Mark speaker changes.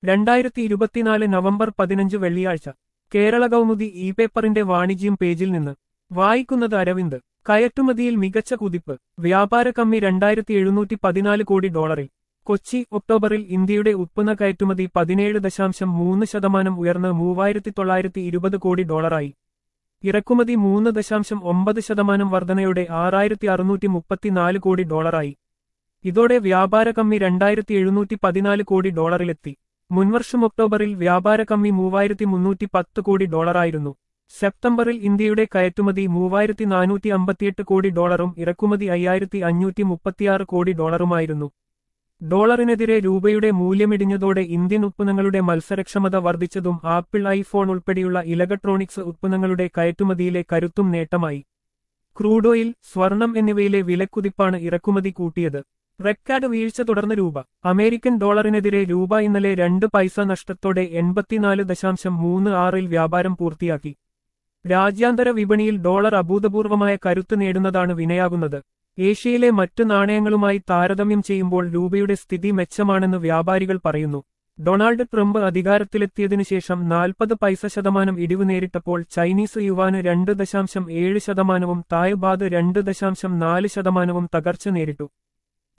Speaker 1: രണ്ടായിരത്തി ഇരുപത്തിനാല് നവംബർ പതിനഞ്ച് വെള്ളിയാഴ്ച കേരള കൗമുദി ഇ പേപ്പറിന്റെ വാണിജ്യം പേജിൽ നിന്ന് വായിക്കുന്നത് അരവിന്ദ് കയറ്റുമതിയിൽ മികച്ച കുതിപ്പ് വ്യാപാര കമ്മി രണ്ടായിരത്തി എഴുന്നൂറ്റി പതിനാല് കോടി ഡോളറിൽ കൊച്ചി ഒക്ടോബറിൽ ഇന്ത്യയുടെ ഉത്പന്ന കയറ്റുമതി പതിനേഴ് ദശാംശം മൂന്ന് ശതമാനം ഉയർന്ന് മൂവായിരത്തി തൊള്ളായിരത്തി ഇരുപത് കോടി ഡോളറായി ഇറക്കുമതി മൂന്ന് ദശാംശം ഒമ്പത് ശതമാനം വർധനയോടെ ആറായിരത്തി അറുന്നൂറ്റി മുപ്പത്തിനാല് കോടി ഡോളറായി ഇതോടെ വ്യാപാര കമ്മി രണ്ടായിരത്തി എഴുന്നൂറ്റി പതിനാല് കോടി ഡോളറിലെത്തി മുൻവർഷം ഒക്ടോബറിൽ വ്യാപാര കമ്മി മൂവായിരത്തി മുന്നൂറ്റി പത്ത് കോടി ഡോളറായിരുന്നു സെപ്റ്റംബറിൽ ഇന്ത്യയുടെ കയറ്റുമതി മൂവായിരത്തി നാനൂറ്റി അമ്പത്തിയെട്ട് കോടി ഡോളറും ഇറക്കുമതി അയ്യായിരത്തി അഞ്ഞൂറ്റി മുപ്പത്തിയാറ് കോടി ഡോളറുമായിരുന്നു ഡോളറിനെതിരെ രൂപയുടെ മൂല്യമിടിഞ്ഞതോടെ ഇന്ത്യൻ ഉത്പന്നങ്ങളുടെ മത്സരക്ഷമത വർദ്ധിച്ചതും ആപ്പിൾ ഐഫോൺ ഉൾപ്പെടെയുള്ള ഇലക്ട്രോണിക്സ് ഉത്പന്നങ്ങളുടെ കയറ്റുമതിയിലെ കരുത്തും നേട്ടമായി ക്രൂഡ് ഓയിൽ സ്വർണം എന്നിവയിലെ വിലക്കുതിപ്പാണ് ഇറക്കുമതി കൂട്ടിയത് റെക്കാർഡ് വീഴ്ച തുടർന്ന് രൂപ അമേരിക്കൻ ഡോളറിനെതിരെ രൂപ ഇന്നലെ രണ്ട് പൈസ നഷ്ടത്തോടെ എൺപത്തിനാല് ദശാംശം മൂന്ന് ആറിൽ വ്യാപാരം പൂർത്തിയാക്കി രാജ്യാന്തര വിപണിയിൽ ഡോളർ അഭൂതപൂർവമായ കരുത്ത് നേടുന്നതാണ് വിനയാകുന്നത് ഏഷ്യയിലെ മറ്റ് നാണയങ്ങളുമായി താരതമ്യം ചെയ്യുമ്പോൾ രൂപയുടെ സ്ഥിതി മെച്ചമാണെന്ന് വ്യാപാരികൾ പറയുന്നു ഡൊണാൾഡ് ട്രംപ് അധികാരത്തിലെത്തിയതിനു ശേഷം നാൽപ്പത് പൈസ ശതമാനം ഇടിവ് നേരിട്ടപ്പോൾ ചൈനീസ് യുവാന് രണ്ട് ദശാംശം ഏഴ് ശതമാനവും തായ്ബാദ് രണ്ട് ദശാംശം നാല് ശതമാനവും തകർച്ച നേരിട്ടു